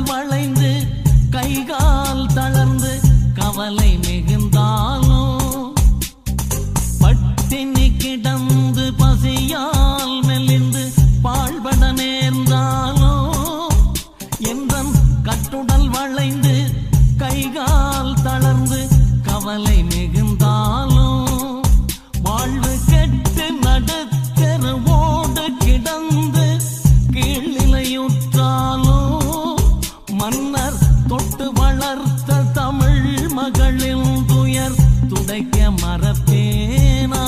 வளைந்து கைகால் தளர்ந்து கவலை மிகுந்தாலும் பட்டினி கிடந்து பசியால் மெலிந்து பாழ்பட நேர்ந்தாலும் என்றன் கட்டுடல் வளைந்து கைகால் தளர்ந்து கவலை மிகுந்தாலும் வாழ்வு கெட்டு நடுத்தெருவோடு கிடந்து கீழ்நிலையுற்றாலும் மன்னர் தொட்டு வளர்த்த தமிழ் மகளின் துயர் துடைக்க மறப்பேனா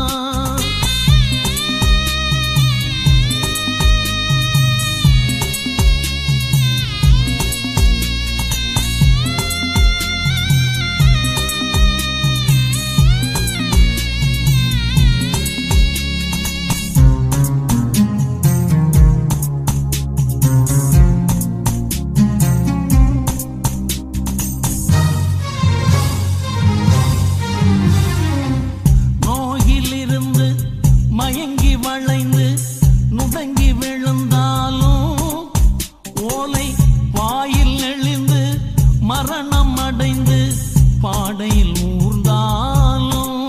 நோயிலிருந்து மயங்கி வளைந்து நுடங்கி விழுந்தாலும் ஓலை வாயில் நெளிந்து மரணம் அடைந்து பாடையில் ஊர்ந்தாலும்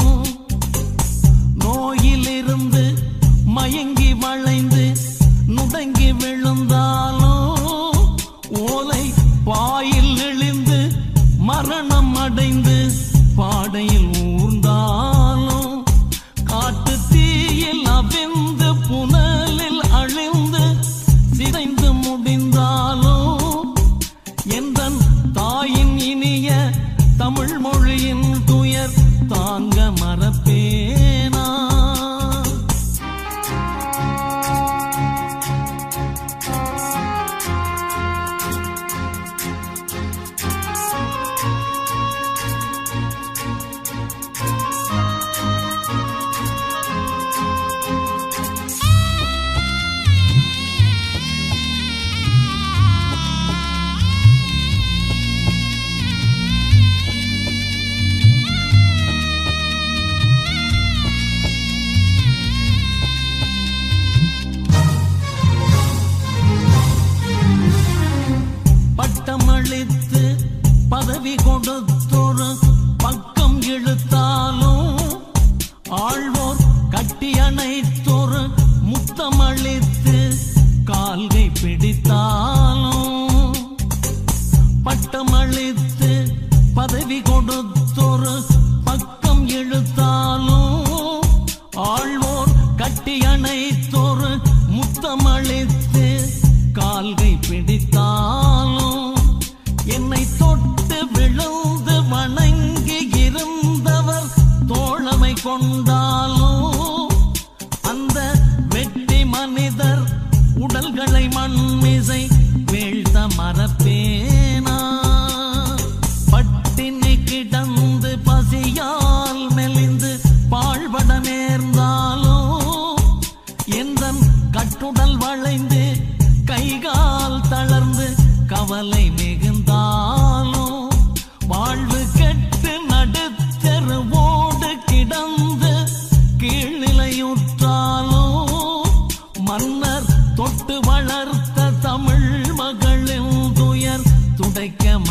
நோயிலிருந்து மயங்கி வளைந்து நுடங்கி விழுந்தாலும் ஓலை பாயில் நெளிந்து மரணம் அடைந்து பாடையில் ஊர்ந்தாலும் காட்டு தீயில் அவிந்து புனலில் அழிந்து சிதைந்து முடிந்தாலும் எந்தன் தாயின் இனிய தமிழ் மொழியின் துயர் தாங்க மறப்பேனா பட்டமளித்து பதவி கொடுத்தொரு பக்கம் இழுத்தாலும் ஆழ்வோர் கட்டி அணைத்தொரு முத்தமளித்து கால்கை பிடித்தாலும் பட்டமளித்து பதவி கொடுத்தொரு பக்கம் இழுத்தாலும் ஆழ்வோர் கட்டி அணைத்தொரு முத்தமளித்து கால்கை பிடித்தாலும் என்னை தொட்டு விழுந்து வணங்கி இருந்தவர் தோழமை கொண்டாலும் அந்த வெட்டி மனிதர் உடல்களை மண்மிசை வீழ்த்த மறப்பேனா பட்டினி கிடந்து பசியால் மெலிந்து பாழ்பட நேர்ந்தாலும் எந்தன் கட்டுடல் வளைந்து கைகால் தளர்ந்து கவலை மிகுந்தாலும் வாழ்வு கெட்டு நடுத்தெருவோடு கிடந்து கீழ்நிலையுற்றாலும் மன்னர் தொட்டு வளர்த்த தமிழ் மகளின் துயர் துடைக்க